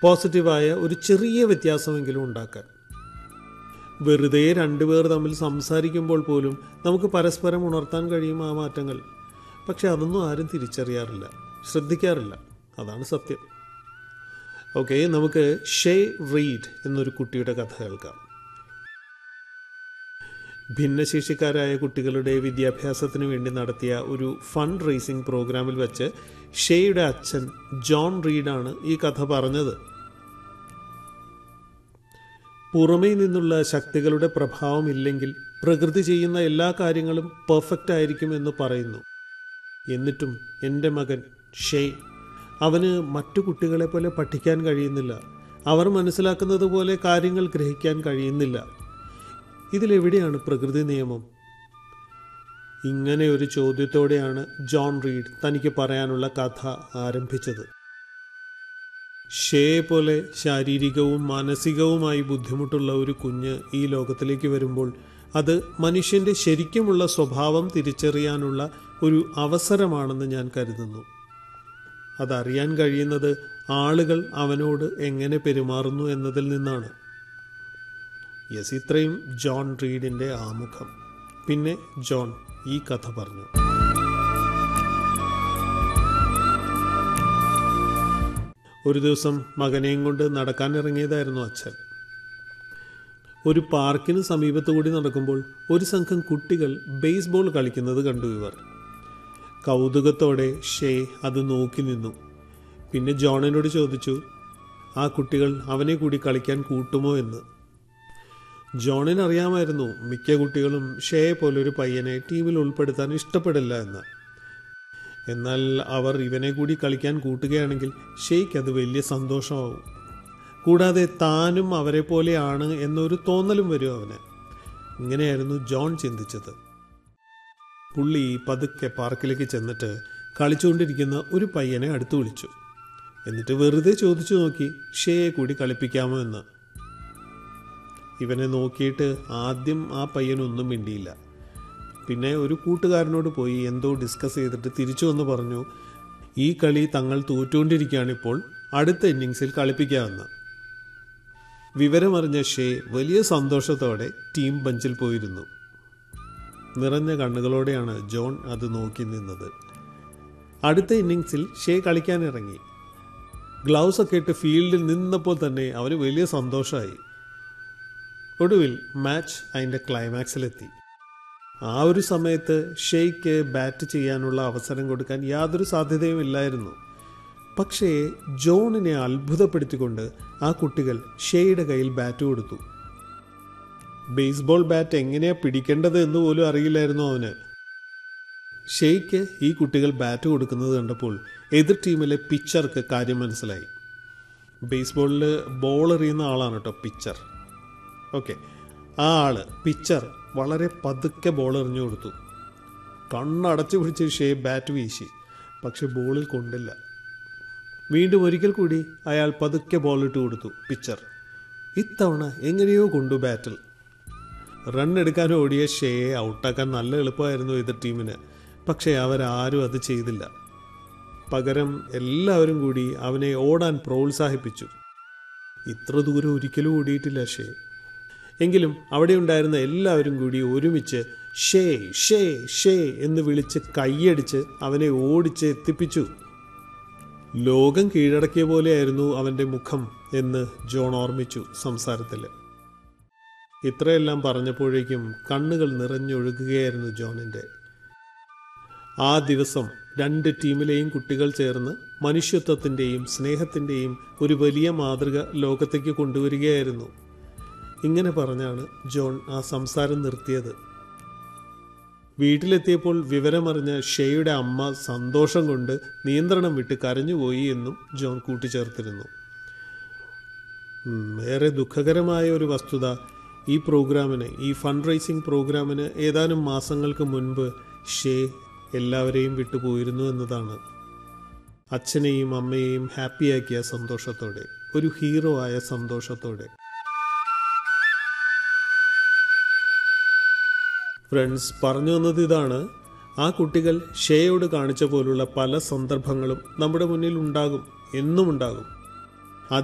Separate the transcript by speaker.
Speaker 1: പോസിറ്റീവായ ഒരു ചെറിയ വ്യത്യാസമെങ്കിലും ഉണ്ടാക്കാൻ വെറുതെ രണ്ടുപേർ തമ്മിൽ സംസാരിക്കുമ്പോൾ പോലും നമുക്ക് പരസ്പരം ഉണർത്താൻ കഴിയും ആ മാറ്റങ്ങൾ പക്ഷെ അതൊന്നും ആരും തിരിച്ചറിയാറില്ല ശ്രദ്ധിക്കാറില്ല അതാണ് സത്യം ഓക്കെ നമുക്ക് ഷേ റീഡ് എന്നൊരു കുട്ടിയുടെ കഥ കേൾക്കാം ഭിന്നശേഷിക്കാരായ കുട്ടികളുടെ വിദ്യാഭ്യാസത്തിന് വേണ്ടി നടത്തിയ ഒരു ഫണ്ട് റേസിംഗ് പ്രോഗ്രാമിൽ വെച്ച് ഷേയുടെ അച്ഛൻ ജോൺ റീഡാണ് ഈ കഥ പറഞ്ഞത് പുറമേ നിന്നുള്ള ശക്തികളുടെ പ്രഭാവം ഇല്ലെങ്കിൽ പ്രകൃതി ചെയ്യുന്ന എല്ലാ കാര്യങ്ങളും പെർഫെക്റ്റ് ആയിരിക്കും എന്ന് പറയുന്നു എന്നിട്ടും എൻ്റെ മകൻ ഷേ അവന് മറ്റു കുട്ടികളെ പോലെ പഠിക്കാൻ കഴിയുന്നില്ല അവർ മനസ്സിലാക്കുന്നത് പോലെ കാര്യങ്ങൾ ഗ്രഹിക്കാൻ കഴിയുന്നില്ല ഇതിലെവിടെയാണ് പ്രകൃതി നിയമം ഇങ്ങനെ ഒരു ചോദ്യത്തോടെയാണ് ജോൺ റീഡ് തനിക്ക് പറയാനുള്ള കഥ ആരംഭിച്ചത് ഷേ പോലെ ശാരീരികവും മാനസികവുമായി ബുദ്ധിമുട്ടുള്ള ഒരു കുഞ്ഞ് ഈ ലോകത്തിലേക്ക് വരുമ്പോൾ അത് മനുഷ്യന്റെ ശരിക്കുമുള്ള സ്വഭാവം തിരിച്ചറിയാനുള്ള ഒരു അവസരമാണെന്ന് ഞാൻ കരുതുന്നു അതറിയാൻ കഴിയുന്നത് ആളുകൾ അവനോട് എങ്ങനെ പെരുമാറുന്നു എന്നതിൽ നിന്നാണ് യെസ് ഇത്രയും ജോൺ റീഡിന്റെ ആമുഖം പിന്നെ ജോൺ ഈ കഥ പറഞ്ഞു ഒരു ദിവസം മകനെയും കൊണ്ട് നടക്കാൻ ഇറങ്ങിയതായിരുന്നു അച്ഛൻ ഒരു പാർക്കിന് സമീപത്തു കൂടി നടക്കുമ്പോൾ ഒരു സംഘം കുട്ടികൾ ബേസ്ബോൾ കളിക്കുന്നത് കണ്ടു ഇവർ കൗതുകത്തോടെ ഷേ അത് നോക്കി നിന്നു പിന്നെ ജോണിനോട് ചോദിച്ചു ആ കുട്ടികൾ അവനെ കൂടി കളിക്കാൻ കൂട്ടുമോ എന്ന് ജോണിന് അറിയാമായിരുന്നു മിക്ക കുട്ടികളും ഷേയെ പോലൊരു പയ്യനെ ടീമിൽ ഉൾപ്പെടുത്താൻ ഇഷ്ടപ്പെടില്ല എന്ന് എന്നാൽ അവർ ഇവനെ കൂടി കളിക്കാൻ കൂട്ടുകയാണെങ്കിൽ ഷെയ്ക്ക് അത് വലിയ സന്തോഷമാവും കൂടാതെ താനും അവരെ പോലെയാണ് എന്നൊരു തോന്നലും വരും അവന് ഇങ്ങനെയായിരുന്നു ജോൺ ചിന്തിച്ചത് പുള്ളി പതുക്കെ പാർക്കിലേക്ക് ചെന്നിട്ട് കളിച്ചുകൊണ്ടിരിക്കുന്ന ഒരു പയ്യനെ അടുത്തു വിളിച്ചു എന്നിട്ട് വെറുതെ ചോദിച്ചു നോക്കി ഷേയെ കൂടി കളിപ്പിക്കാമോ എന്ന് ഇവനെ നോക്കിയിട്ട് ആദ്യം ആ പയ്യനൊന്നും മിണ്ടിയില്ല പിന്നെ ഒരു കൂട്ടുകാരനോട് പോയി എന്തോ ഡിസ്കസ് ചെയ്തിട്ട് തിരിച്ചു വന്ന് പറഞ്ഞു ഈ കളി തങ്ങൾ തോറ്റുകൊണ്ടിരിക്കുകയാണിപ്പോൾ അടുത്ത ഇന്നിങ്സിൽ കളിപ്പിക്കാമെന്ന് വിവരമറിഞ്ഞ ഷേ വലിയ സന്തോഷത്തോടെ ടീം ബഞ്ചിൽ പോയിരുന്നു നിറഞ്ഞ കണ്ണുകളോടെയാണ് ജോൺ അത് നോക്കി നിന്നത് അടുത്ത ഇന്നിങ്സിൽ ഷേ കളിക്കാൻ ഇറങ്ങി ഗ്ലൗസ് ഒക്കെ ഇട്ട് ഫീൽഡിൽ നിന്നപ്പോൾ തന്നെ അവന് വലിയ സന്തോഷമായി ഒടുവിൽ മാച്ച് അതിൻ്റെ ക്ലൈമാക്സിലെത്തി ആ ഒരു സമയത്ത് ഷെയ്ക്ക് ബാറ്റ് ചെയ്യാനുള്ള അവസരം കൊടുക്കാൻ യാതൊരു സാധ്യതയും ഇല്ലായിരുന്നു പക്ഷേ ജോണിനെ അത്ഭുതപ്പെടുത്തിക്കൊണ്ട് ആ കുട്ടികൾ ഷെയുടെ കയ്യിൽ ബാറ്റ് കൊടുത്തു ബേസ്ബോൾ ബാറ്റ് എങ്ങനെയാ പിടിക്കേണ്ടത് എന്ന് പോലും അറിയില്ലായിരുന്നു അവന് ഷെയ്ക്ക് ഈ കുട്ടികൾ ബാറ്റ് കൊടുക്കുന്നത് കണ്ടപ്പോൾ എതിർ ടീമിലെ പിച്ചർക്ക് കാര്യം മനസ്സിലായി ബേസ്ബോളിൽ ബോൾ എറിയുന്ന ആളാണ് കേട്ടോ പിച്ചർ ഓക്കെ ആ ആള് പിച്ചർ വളരെ പതുക്കെ ബോൾ എറിഞ്ഞു കൊടുത്തു കണ്ണടച്ചു പിടിച്ച് ഷേ ബാറ്റ് വീശി പക്ഷെ ബോളിൽ കൊണ്ടില്ല വീണ്ടും ഒരിക്കൽ കൂടി അയാൾ പതുക്കെ ബോൾ ഇട്ട് കൊടുത്തു പിച്ചർ ഇത്തവണ എങ്ങനെയോ കൊണ്ടു ബാറ്റിൽ റൺ എടുക്കാൻ ഓടിയ ഷേയെ ഔട്ടാക്കാൻ നല്ല എളുപ്പമായിരുന്നു എതിർ ടീമിന് പക്ഷേ അവരാരും അത് ചെയ്തില്ല പകരം എല്ലാവരും കൂടി അവനെ ഓടാൻ പ്രോത്സാഹിപ്പിച്ചു ഇത്ര ദൂരം ഒരിക്കലും ഓടിയിട്ടില്ല ഷേ എങ്കിലും അവിടെ ഉണ്ടായിരുന്ന എല്ലാവരും കൂടി ഒരുമിച്ച് ഷേ ഷേ ഷേ എന്ന് വിളിച്ച് കൈയടിച്ച് അവനെ ഓടിച്ച് എത്തിപ്പിച്ചു ലോകം കീഴടക്കിയ പോലെയായിരുന്നു അവന്റെ മുഖം എന്ന് ജോൺ ഓർമ്മിച്ചു സംസാരത്തിൽ ഇത്രയെല്ലാം പറഞ്ഞപ്പോഴേക്കും കണ്ണുകൾ നിറഞ്ഞൊഴുകുകയായിരുന്നു ജോണിന്റെ ആ ദിവസം രണ്ട് ടീമിലെയും കുട്ടികൾ ചേർന്ന് മനുഷ്യത്വത്തിന്റെയും സ്നേഹത്തിന്റെയും ഒരു വലിയ മാതൃക ലോകത്തേക്ക് കൊണ്ടുവരികയായിരുന്നു ഇങ്ങനെ പറഞ്ഞാണ് ജോൺ ആ സംസാരം നിർത്തിയത് വീട്ടിലെത്തിയപ്പോൾ വിവരമറിഞ്ഞ ഷെയുടെ അമ്മ സന്തോഷം കൊണ്ട് നിയന്ത്രണം വിട്ട് കരഞ്ഞുപോയി എന്നും ജോൺ കൂട്ടിച്ചേർത്തിരുന്നു ഉം, ഏറെ ദുഃഖകരമായ ഒരു വസ്തുത ഈ പ്രോഗ്രാമിന് ഈ ഫണ്ട് റൈസിംഗ് പ്രോഗ്രാമിന് ഏതാനും മാസങ്ങൾക്ക് മുൻപ് ഷേ എല്ലാവരെയും വിട്ടുപോയിരുന്നു എന്നതാണ് അച്ഛനെയും അമ്മയെയും ഹാപ്പിയാക്കിയ സന്തോഷത്തോടെ ഒരു ഹീറോ ആയ സന്തോഷത്തോടെ ഫ്രണ്ട്സ് പറഞ്ഞു വന്നത് ഇതാണ് ആ കുട്ടികൾ ഷേയോട് കാണിച്ച പോലുള്ള പല സന്ദർഭങ്ങളും നമ്മുടെ മുന്നിൽ ഉണ്ടാകും എന്നും ഉണ്ടാകും